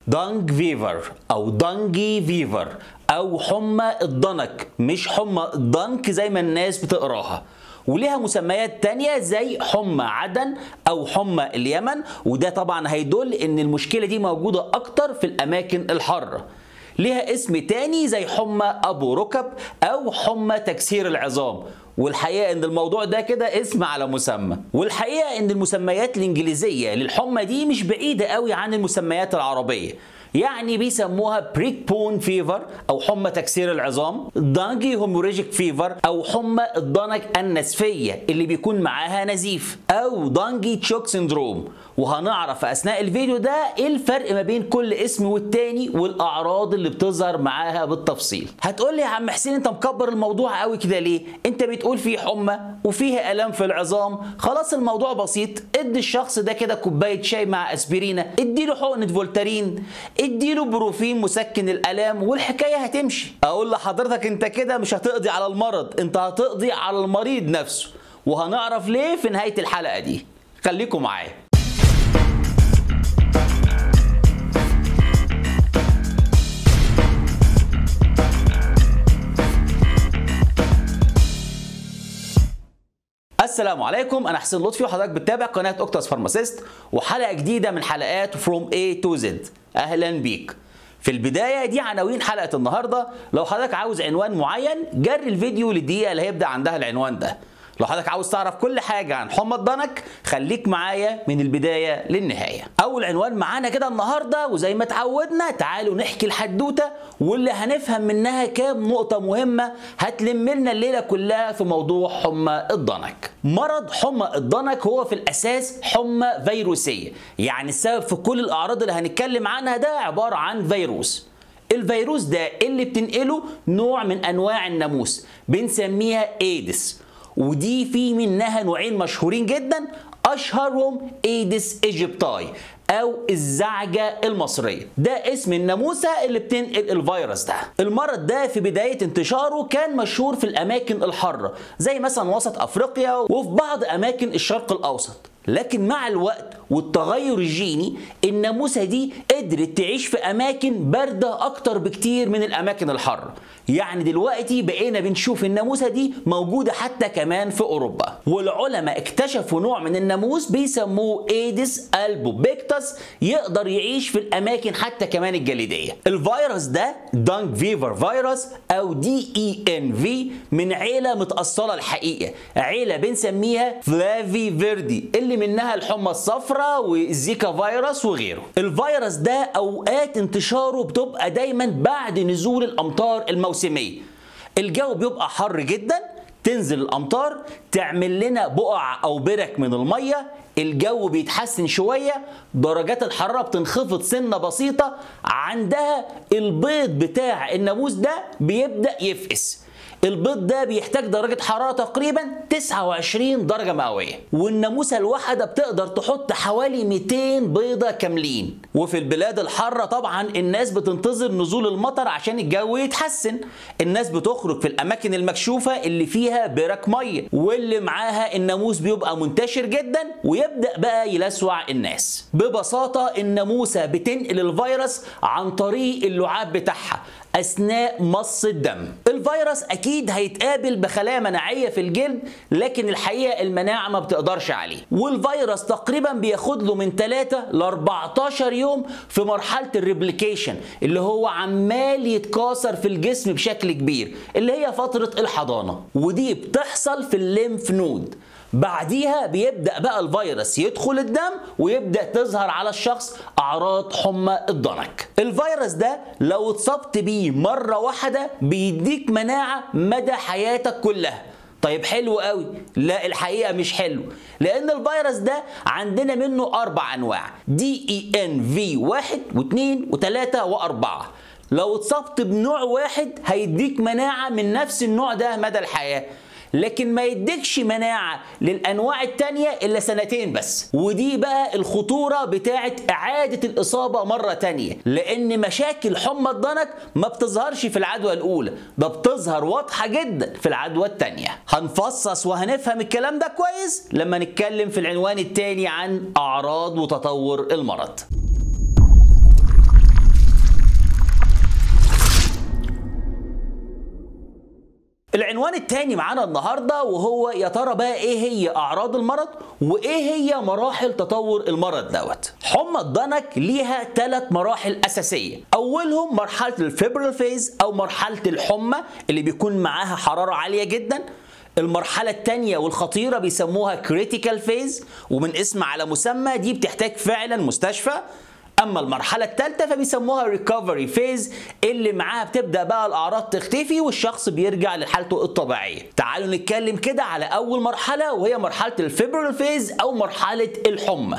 دانج فيفر او دانجي فيفر او حمى الضنك مش حمى الضنك زي ما الناس بتقراها وليها مسميات تانية زي حمى عدن او حمى اليمن وده طبعا هيدل ان المشكلة دي موجودة اكتر في الاماكن الحارة ليها اسم تاني زي حمى ابو ركب او حمى تكسير العظام والحقيقه ان الموضوع ده كده اسم على مسمى والحقيقه ان المسميات الانجليزيه للحمى دي مش بعيده قوي عن المسميات العربيه يعني بيسموها بريك بون فيفر او حمى تكسير العظام دانجي هوموريجيك فيفر او حمى الضنك النسفيه اللي بيكون معاها نزيف او دانجي تشوك سندروم وهنعرف اثناء الفيديو ده ايه الفرق ما بين كل اسم والتاني والاعراض اللي بتظهر معاها بالتفصيل هتقول لي يا عم حسين انت مكبر الموضوع قوي كده ليه انت بتقول فيه حمى وفيه الام في العظام خلاص الموضوع بسيط ادي الشخص ده كده كوبايه شاي مع اسبرينه اديله حقنه فولتارين اديله بروفين مسكن الالام والحكايه هتمشي اقول لحضرتك انت كده مش هتقضي على المرض انت هتقضي على المريض نفسه وهنعرف ليه في نهايه الحلقه دي خليكم معايا السلام عليكم انا حسين لطفي وحضرتك بتتابع قناه اوكتاس فارماسيست وحلقه جديده من حلقات فروم A to Z اهلا بيك في البدايه دي عناوين حلقه النهارده لو حضرتك عاوز عنوان معين جري الفيديو للدقيقه اللي هيبدا عندها العنوان ده لو حضرتك عاوز تعرف كل حاجة عن حمى الضنك خليك معايا من البداية للنهاية أول عنوان معانا كده النهاردة وزي ما اتعودنا تعالوا نحكي الحدوتة واللي هنفهم منها كام نقطة مهمة هتلم لنا الليلة كلها في موضوع حمى الضنك مرض حمى الضنك هو في الأساس حمى فيروسية يعني السبب في كل الأعراض اللي هنتكلم عنها ده عبارة عن فيروس الفيروس ده اللي بتنقله نوع من أنواع الناموس بنسميها ايدس ودي في منها نوعين مشهورين جدا اشهرهم ايدس ايجيبتاي او الزعجة المصرية ده اسم الناموسة اللي بتنقل الفيروس ده المرض ده في بداية انتشاره كان مشهور في الاماكن الحارة زي مثلا وسط افريقيا وفي بعض اماكن الشرق الاوسط لكن مع الوقت والتغير الجيني الناموسة دي قدرت تعيش في أماكن باردة أكتر بكتير من الأماكن الحارة يعني دلوقتي بقينا بنشوف الناموسة دي موجودة حتى كمان في أوروبا والعلماء اكتشفوا نوع من الناموس بيسموه ايدس البوبيكتس يقدر يعيش في الأماكن حتى كمان الجليدية الفيروس ده دانك فيفر فيروس أو دي اي ان في من عيلة متأصلة الحقيقة عيلة بنسميها فلافي فيردي اللي منها الحمى الصفراء والزيكا فيروس وغيره الفيروس ده اوقات انتشاره بتبقى دايما بعد نزول الامطار الموسميه الجو بيبقى حر جدا تنزل الامطار تعمل لنا بقع او برك من الميه الجو بيتحسن شويه درجات الحراره بتنخفض سنه بسيطه عندها البيض بتاع الناموس ده بيبدا يفقس البيض ده بيحتاج درجة حرارة تقريبا 29 درجة مئوية والناموسة الواحدة بتقدر تحط حوالي 200 بيضة كاملين وفي البلاد الحارة طبعا الناس بتنتظر نزول المطر عشان الجو يتحسن الناس بتخرج في الأماكن المكشوفة اللي فيها برك مية واللي معاها الناموس بيبقى منتشر جدا ويبدأ بقى يلسوع الناس ببساطة الناموسة بتنقل الفيروس عن طريق اللعاب بتاعها اثناء مص الدم الفيروس اكيد هيتقابل بخلايا مناعيه في الجلد لكن الحقيقه المناعه ما بتقدرش عليه والفيروس تقريبا بياخد له من 3 ل 14 يوم في مرحله الريبليكيشن اللي هو عمال يتكاثر في الجسم بشكل كبير اللي هي فتره الحضانه ودي بتحصل في الليمف نود بعديها بيبدا بقى الفيروس يدخل الدم ويبدا تظهر على الشخص اعراض حمى الضنك الفيروس ده لو اتصبت بيه مره واحده بيديك مناعه مدى حياتك كلها طيب حلو قوي لا الحقيقه مش حلو لان الفيروس ده عندنا منه اربع انواع دي اي ان في 1 و2 و3 و4 لو اتصبت بنوع واحد هيديك مناعه من نفس النوع ده مدى الحياه لكن ما يديكش مناعة للأنواع التانية إلا سنتين بس ودي بقى الخطورة بتاعت إعادة الإصابة مرة تانية لأن مشاكل حمى الضنك ما بتظهرش في العدوى الأولى ده بتظهر واضحة جدا في العدوى التانية هنفصص وهنفهم الكلام ده كويس لما نتكلم في العنوان التاني عن أعراض وتطور المرض العنوان الثاني معانا النهارده وهو يا ترى بقى ايه هي اعراض المرض وايه هي مراحل تطور المرض دوت حمى الضنك ليها ثلاث مراحل اساسيه اولهم مرحله الفيبرال فيز او مرحله الحمى اللي بيكون معاها حراره عاليه جدا المرحلة الثانية والخطيرة بيسموها كريتيكال فيز ومن اسم على مسمى دي بتحتاج فعلا مستشفى اما المرحله الثالثه فبيسموها ريكفري فيز اللي معاها بتبدا بقى الاعراض تختفي والشخص بيرجع لحالته الطبيعيه تعالوا نتكلم كده على اول مرحله وهي مرحله الفيبرال فيز او مرحله الحمى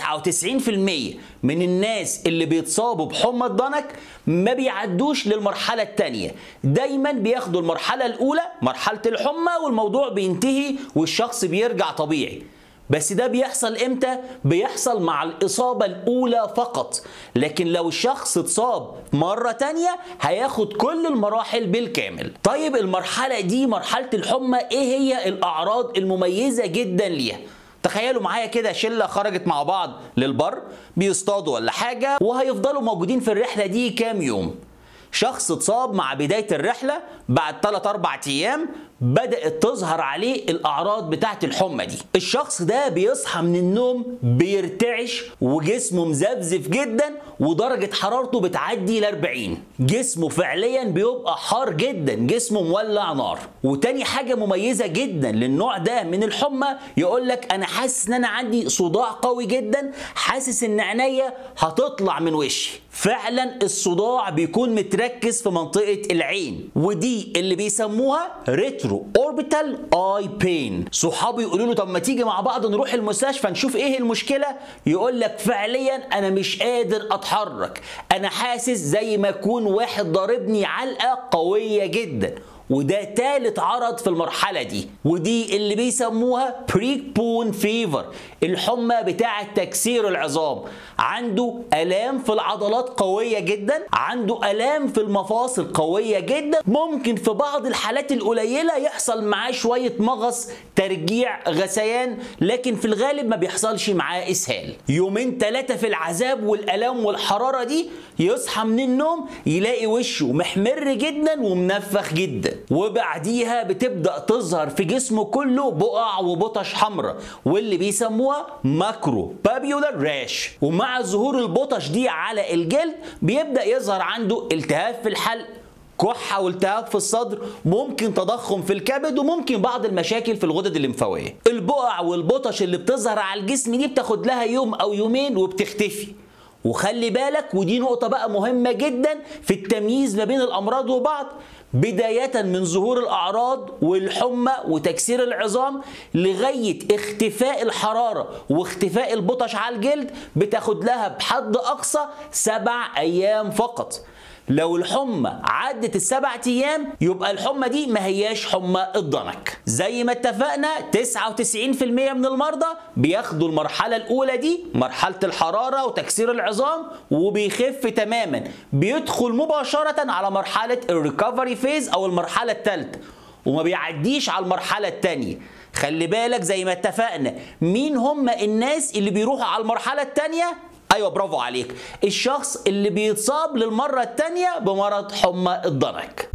99% من الناس اللي بيتصابوا بحمى الضنك ما بيعدوش للمرحله الثانيه دايما بياخدوا المرحله الاولى مرحله الحمى والموضوع بينتهي والشخص بيرجع طبيعي بس ده بيحصل امتى؟ بيحصل مع الإصابة الأولى فقط لكن لو الشخص اتصاب مرة تانية هياخد كل المراحل بالكامل طيب المرحلة دي مرحلة الحمى ايه هي الأعراض المميزة جدا ليها؟ تخيلوا معايا كده شله خرجت مع بعض للبر بيصطادوا ولا حاجه وهيفضلوا موجودين في الرحله دي كام يوم شخص اتصاب مع بدايه الرحله بعد 3 4 ايام بدات تظهر عليه الاعراض بتاعه الحمى دي الشخص ده بيصحى من النوم بيرتعش وجسمه مزفزف جدا ودرجه حرارته بتعدي ل 40 جسمه فعليا بيبقى حار جدا جسمه مولع نار وتاني حاجه مميزه جدا للنوع ده من الحمى يقول لك انا حاسس ان انا عندي صداع قوي جدا حاسس ان عينيا هتطلع من وشي فعلا الصداع بيكون متركز في منطقه العين ودي اللي بيسموها ريترو اوربيتال اي بين صحابي يقولوا له طب ما تيجي مع بعض نروح المستشفى نشوف ايه المشكله يقول لك فعليا انا مش قادر اتحرك انا حاسس زي ما يكون واحد ضاربني علقه قويه جدا وده تالت عرض في المرحلة دي ودي اللي بيسموها بريك بون فيفر الحمى بتاعة تكسير العظام عنده ألام في العضلات قوية جدا عنده ألام في المفاصل قوية جدا ممكن في بعض الحالات القليلة يحصل معاه شوية مغص ترجيع غثيان لكن في الغالب ما بيحصلش معاه إسهال يومين ثلاثة في العذاب والألام والحرارة دي يصحى من النوم يلاقي وشه محمر جدا ومنفخ جدا وبعديها بتبدا تظهر في جسمه كله بقع وبطش حمراء واللي بيسموها ماكرو بابيولار راش ومع ظهور البطش دي على الجلد بيبدا يظهر عنده التهاب في الحلق كحة والتهاب في الصدر ممكن تضخم في الكبد وممكن بعض المشاكل في الغدد الليمفاوية البقع والبطش اللي بتظهر على الجسم دي بتاخد لها يوم أو يومين وبتختفي وخلي بالك ودي نقطة بقى مهمة جدا في التمييز ما بين الأمراض وبعض بداية من ظهور الأعراض والحمى وتكسير العظام لغاية اختفاء الحرارة واختفاء البطش على الجلد بتاخد لها بحد أقصى سبع أيام فقط لو الحمى عدت السبع ايام يبقى الحمى دي ما هياش حمى الضنك زي ما اتفقنا 99% من المرضى بياخدوا المرحله الاولى دي مرحله الحراره وتكسير العظام وبيخف تماما بيدخل مباشره على مرحله الريكفري فيز او المرحله الثالثه وما بيعديش على المرحله الثانيه خلي بالك زي ما اتفقنا مين هم الناس اللي بيروحوا على المرحله الثانيه ايوه برافو عليك الشخص اللي بيتصاب للمره الثانيه بمرض حمى الضنك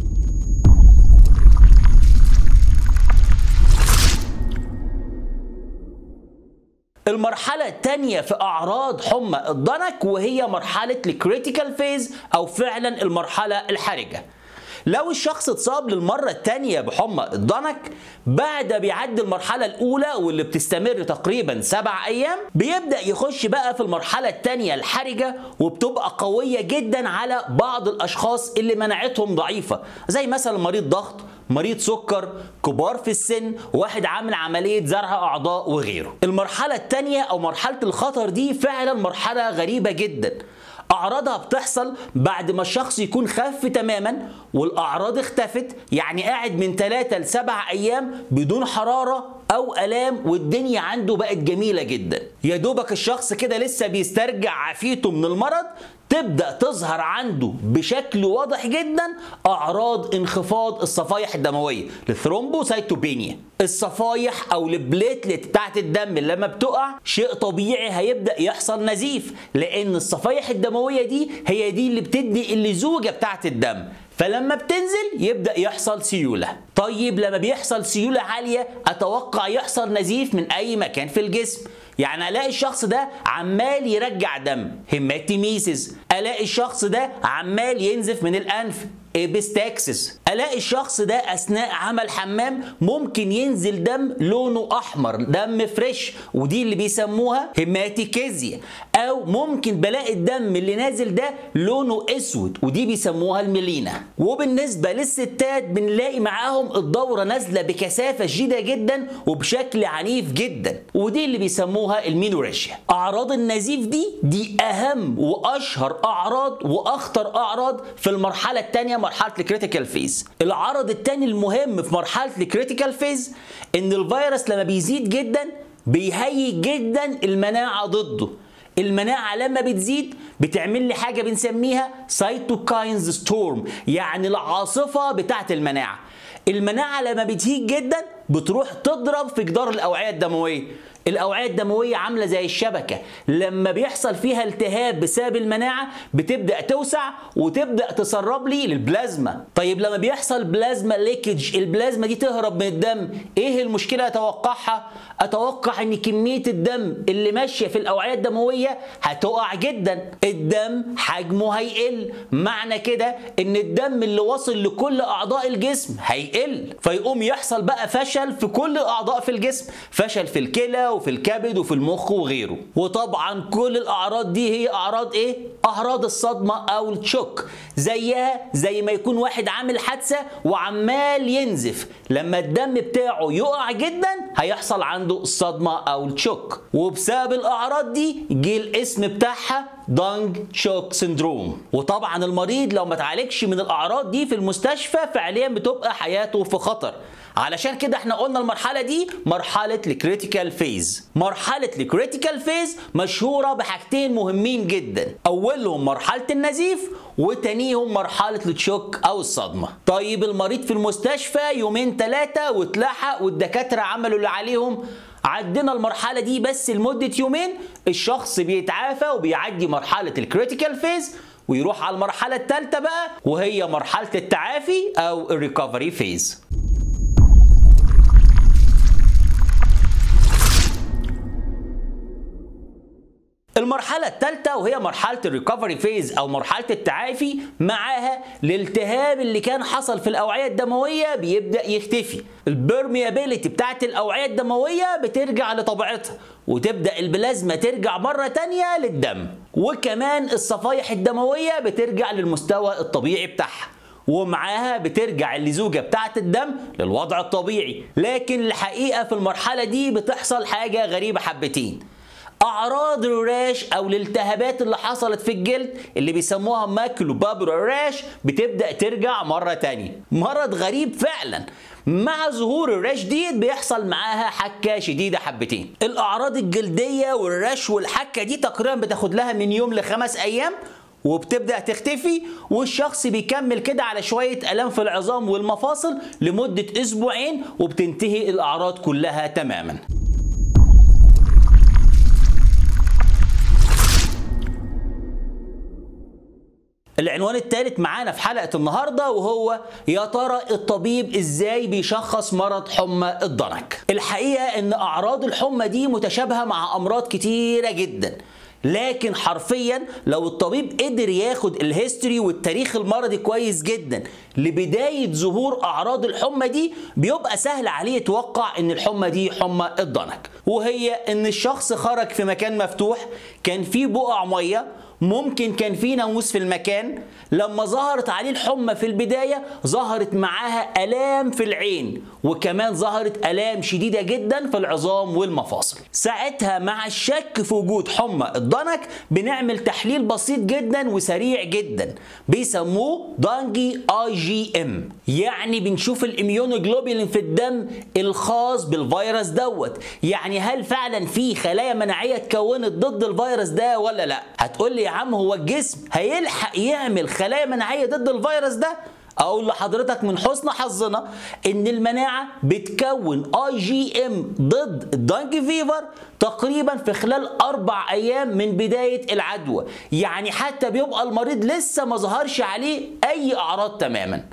المرحلة الثانية في أعراض حمى الضنك وهي مرحلة الكريتيكال فيز أو فعلا المرحلة الحرجة لو الشخص اتصاب للمرة الثانية بحمى الضنك بعد بيعدي المرحلة الأولى واللي بتستمر تقريبا سبع أيام بيبدأ يخش بقى في المرحلة الثانية الحرجة وبتبقى قوية جدا على بعض الأشخاص اللي مناعتهم ضعيفة زي مثلا مريض ضغط مريض سكر كبار في السن واحد عامل عملية زرع أعضاء وغيره المرحلة الثانية أو مرحلة الخطر دي فعلا مرحلة غريبة جدا اعراضها بتحصل بعد ما الشخص يكون خف تماما والاعراض اختفت يعني قاعد من 3 ل 7 ايام بدون حراره او الام والدنيا عنده بقت جميله جدا يا دوبك الشخص كده لسه بيسترجع عافيته من المرض تبدا تظهر عنده بشكل واضح جدا اعراض انخفاض الصفائح الدمويه الثرومبوسايتوبينيا الصفائح او البليتلت بتاعت الدم لما بتقع شيء طبيعي هيبدا يحصل نزيف لان الصفائح الدمويه دي هي دي اللي بتدي اللزوجه بتاعت الدم فلما بتنزل يبدا يحصل سيوله طيب لما بيحصل سيوله عاليه اتوقع يحصل نزيف من اي مكان في الجسم يعني الاقي الشخص ده عمال يرجع دم هيماتيميسيس الاقي الشخص ده عمال ينزف من الانف ابستاكسس الاقي الشخص ده اثناء عمل حمام ممكن ينزل دم لونه احمر دم فريش ودي اللي بيسموها هيماتيكيزيا او ممكن بلاقي الدم اللي نازل ده لونه اسود ودي بيسموها الميلينا وبالنسبه للستات بنلاقي معاهم الدوره نازله بكثافه شديده جدا وبشكل عنيف جدا ودي اللي بيسموها المينوريشيا اعراض النزيف دي دي اهم واشهر اعراض واخطر اعراض في المرحله الثانيه مرحله الكريتيكال فيز العرض الثاني المهم في مرحله الكريتيكال فيز ان الفيروس لما بيزيد جدا بيهيج جدا المناعه ضده المناعة لما بتزيد بتعمل لي حاجة بنسميها سايتوكاينز ستورم يعني العاصفة بتاعت المناعة المناعة لما بتهيج جدا بتروح تضرب في جدار الأوعية الدموية الأوعية الدموية عاملة زي الشبكة لما بيحصل فيها التهاب بسبب المناعة بتبدأ توسع وتبدأ تسرب لي للبلازما طيب لما بيحصل بلازما ليكج البلازما دي تهرب من الدم ايه المشكلة اتوقعها اتوقع ان كمية الدم اللي ماشية في الأوعية الدموية هتقع جدا الدم حجمه هيقل معنى كده ان الدم اللي واصل لكل أعضاء الجسم هيقل فيقوم يحصل بقى فشل في كل الأعضاء في الجسم فشل في الكلى وفي الكبد وفي المخ وغيره وطبعا كل الاعراض دي هي اعراض ايه اعراض الصدمه او الشوك زيها زي ما يكون واحد عامل حادثه وعمال ينزف لما الدم بتاعه يقع جدا هيحصل عنده الصدمه او الشوك وبسبب الاعراض دي جه الاسم بتاعها دانج شوك سندروم وطبعا المريض لو ما اتعالجش من الاعراض دي في المستشفى فعليا بتبقى حياته في خطر علشان كده احنا قلنا المرحله دي مرحله الكريتيكال فيز مرحله الكريتيكال فيز مشهوره بحاجتين مهمين جدا اولهم مرحله النزيف وتانيهم مرحله التشوك او الصدمه طيب المريض في المستشفى يومين ثلاثه واتلحق والدكاتره عملوا اللي عليهم عدينا المرحله دي بس لمده يومين الشخص بيتعافى وبيعدي مرحله الكريتيكال فيز ويروح على المرحله الثالثه بقى وهي مرحله التعافي او الريكفري فيز المرحلة الثالثة وهي مرحلة الريكفري فيز أو مرحلة التعافي معاها الالتهاب اللي كان حصل في الأوعية الدموية بيبدأ يختفي البرميابيليتي بتاعت الأوعية الدموية بترجع لطبيعتها وتبدأ البلازما ترجع مرة تانية للدم وكمان الصفائح الدموية بترجع للمستوى الطبيعي بتاعها ومعاها بترجع اللزوجه بتاعه الدم للوضع الطبيعي لكن الحقيقه في المرحله دي بتحصل حاجه غريبه حبتين اعراض الراش او الالتهابات اللي حصلت في الجلد اللي بيسموها ماكلو بابر راش بتبدا ترجع مره تانية مرض غريب فعلا مع ظهور الراش دي بيحصل معاها حكه شديده حبتين الاعراض الجلديه والراش والحكه دي تقريبا بتاخد لها من يوم لخمس ايام وبتبدا تختفي والشخص بيكمل كده على شويه الام في العظام والمفاصل لمده اسبوعين وبتنتهي الاعراض كلها تماما العنوان الثالث معانا في حلقة النهاردة وهو يا ترى الطبيب ازاي بيشخص مرض حمى الضنك الحقيقة ان اعراض الحمى دي متشابهة مع امراض كتيرة جدا لكن حرفيا لو الطبيب قدر ياخد الهيستوري والتاريخ المرضي كويس جدا لبداية ظهور أعراض الحمى دي بيبقى سهل عليه يتوقع إن الحمى دي حمى الضنك وهي إن الشخص خرج في مكان مفتوح كان فيه بقع مية ممكن كان في ناموس في المكان لما ظهرت عليه الحمى في البداية ظهرت معاها ألام في العين وكمان ظهرت ألام شديدة جدا في العظام والمفاصل ساعتها مع الشك في وجود حمى الضنك بنعمل تحليل بسيط جدا وسريع جدا بيسموه دانجي اي جي ام يعني بنشوف الاميونوجلوبولين في الدم الخاص بالفيروس دوت يعني هل فعلا في خلايا مناعيه اتكونت ضد الفيروس ده ولا لا هتقول لي يا عم هو الجسم هيلحق يعمل خلايا مناعيه ضد الفيروس ده اقول لحضرتك من حسن حظنا ان المناعه بتكون اي جي ام ضد الدانكي فيفر تقريبا في خلال اربع ايام من بدايه العدوى يعني حتى بيبقى المريض لسه ما ظهرش عليه اي اعراض تماما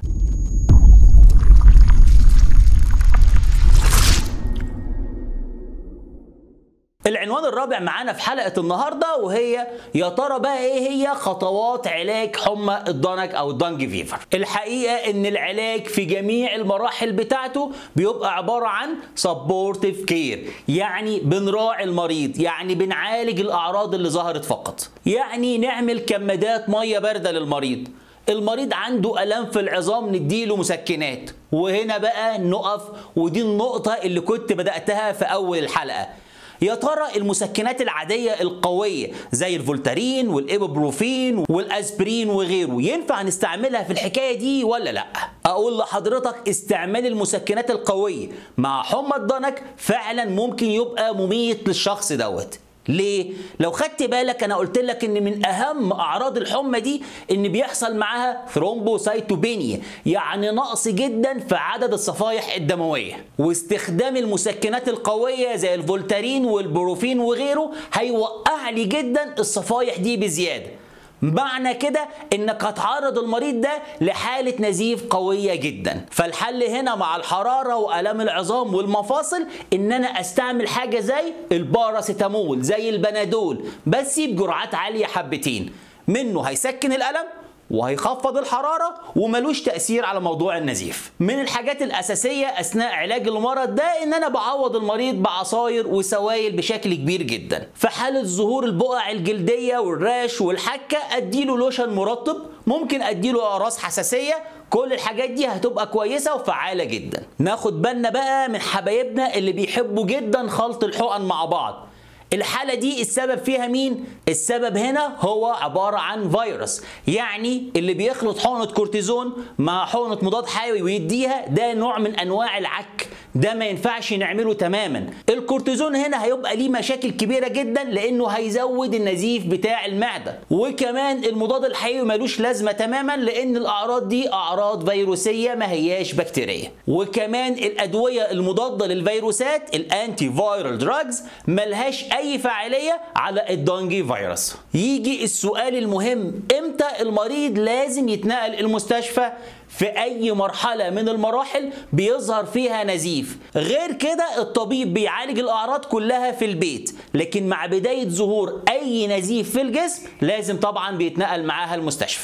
العنوان الرابع معانا في حلقة النهاردة وهي يا ترى بقى ايه هي خطوات علاج حمى الضنك او الدنج فيفر الحقيقة ان العلاج في جميع المراحل بتاعته بيبقى عبارة عن سبورتيف كير يعني بنراعي المريض يعني بنعالج الاعراض اللي ظهرت فقط يعني نعمل كمادات مية باردة للمريض المريض عنده الام في العظام نديله مسكنات وهنا بقى نقف ودي النقطة اللي كنت بدأتها في اول الحلقة يا ترى المسكنات العادية القوية زي الفولتارين والإيبوبروفين والأسبرين وغيره ينفع نستعملها في الحكاية دي ولا لا؟ أقول لحضرتك استعمال المسكنات القوية مع حمى الضنك فعلا ممكن يبقى مميت للشخص دوت ليه؟ لو خدت بالك انا قلت لك ان من اهم اعراض الحمى دي ان بيحصل معاها ثرومبوسايتوبينيا يعني نقص جدا في عدد الصفائح الدمويه واستخدام المسكنات القويه زي الفولتارين والبروفين وغيره هيوقع لي جدا الصفائح دي بزياده معنى كده انك هتعرض المريض ده لحالة نزيف قوية جدا فالحل هنا مع الحرارة وألام العظام والمفاصل ان انا استعمل حاجة زي الباراسيتامول زي البنادول بس بجرعات عالية حبتين منه هيسكن الألم وهيخفض الحرارة وملوش تأثير على موضوع النزيف من الحاجات الأساسية أثناء علاج المرض ده إن أنا بعوض المريض بعصاير وسوائل بشكل كبير جدا في حالة ظهور البقع الجلدية والراش والحكة أديله لوشن مرطب ممكن أديله أقراص حساسية كل الحاجات دي هتبقى كويسة وفعالة جدا ناخد بالنا بقى من حبايبنا اللي بيحبوا جدا خلط الحقن مع بعض الحالة دي السبب فيها مين؟ السبب هنا هو عبارة عن فيروس يعني اللي بيخلط حقنة كورتيزون مع حقنة مضاد حيوي ويديها ده نوع من أنواع العك ده ما ينفعش نعمله تماما الكورتيزون هنا هيبقى ليه مشاكل كبيرة جدا لأنه هيزود النزيف بتاع المعدة وكمان المضاد الحيوي ملوش لازمة تماما لأن الأعراض دي أعراض فيروسية ما هياش بكتيرية وكمان الأدوية المضادة للفيروسات الأنتي فايرال دراجز ملهاش اي فاعليه على الدونجي فيروس يجي السؤال المهم امتى المريض لازم يتنقل المستشفى في اي مرحله من المراحل بيظهر فيها نزيف غير كده الطبيب بيعالج الاعراض كلها في البيت لكن مع بدايه ظهور اي نزيف في الجسم لازم طبعا بيتنقل معاها المستشفى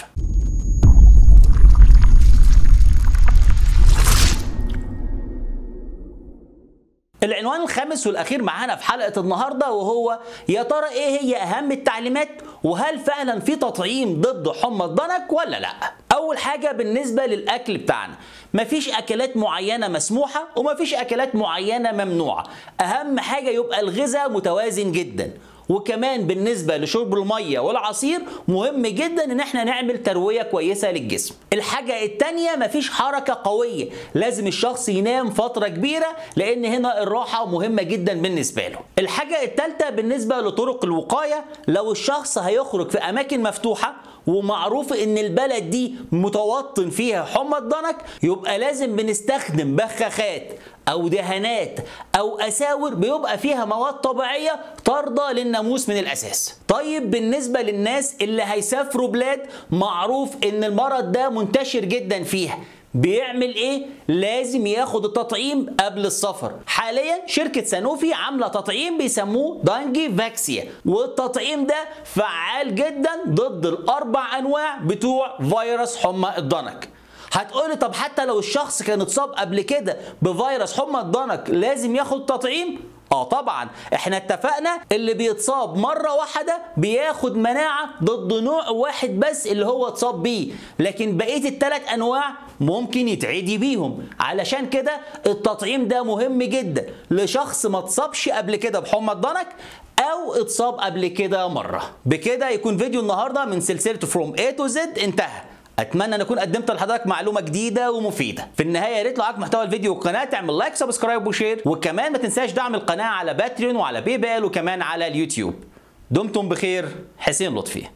العنوان الخامس والاخير معانا في حلقه النهارده وهو يا ترى ايه هي اهم التعليمات وهل فعلا في تطعيم ضد حمى الضنك ولا لا اول حاجه بالنسبه للاكل بتاعنا مفيش اكلات معينه مسموحه ومفيش اكلات معينه ممنوعه اهم حاجه يبقى الغذاء متوازن جدا وكمان بالنسبه لشرب الميه والعصير مهم جدا ان احنا نعمل ترويه كويسه للجسم الحاجه التانية مفيش حركه قويه لازم الشخص ينام فتره كبيره لان هنا الراحه مهمه جدا بالنسبه له الحاجه الثالثه بالنسبه لطرق الوقايه لو الشخص هيخرج في اماكن مفتوحه ومعروف ان البلد دي متوطن فيها حمى الضنك يبقى لازم بنستخدم بخاخات او دهانات او اساور بيبقى فيها مواد طبيعيه طارده للناموس من الاساس طيب بالنسبه للناس اللي هيسافروا بلاد معروف ان المرض ده منتشر جدا فيها بيعمل ايه؟ لازم ياخد التطعيم قبل السفر. حاليا شركة سانوفي عاملة تطعيم بيسموه دانجي فاكسيا والتطعيم ده فعال جدا ضد الاربع انواع بتوع فيروس حمى الضنك. هتقولي طب حتى لو الشخص كان اتصاب قبل كده بفيروس حمى الضنك لازم ياخد تطعيم؟ اه طبعا احنا اتفقنا اللي بيتصاب مره واحده بياخد مناعه ضد نوع واحد بس اللي هو اتصاب بيه لكن بقيه الثلاث انواع ممكن يتعدي بيهم علشان كده التطعيم ده مهم جدا لشخص ما اتصابش قبل كده بحمى الضنك او اتصاب قبل كده مره بكده يكون فيديو النهارده من سلسله فروم A to Z انتهى اتمنى ان اكون قدمت لحضرتك معلومه جديده ومفيده في النهايه يا ريت لو عجبك محتوى الفيديو والقناه تعمل لايك سبسكرايب وشير وكمان ما تنساش دعم القناه على باتريون وعلى باي بال وكمان على اليوتيوب دمتم بخير حسين لطفي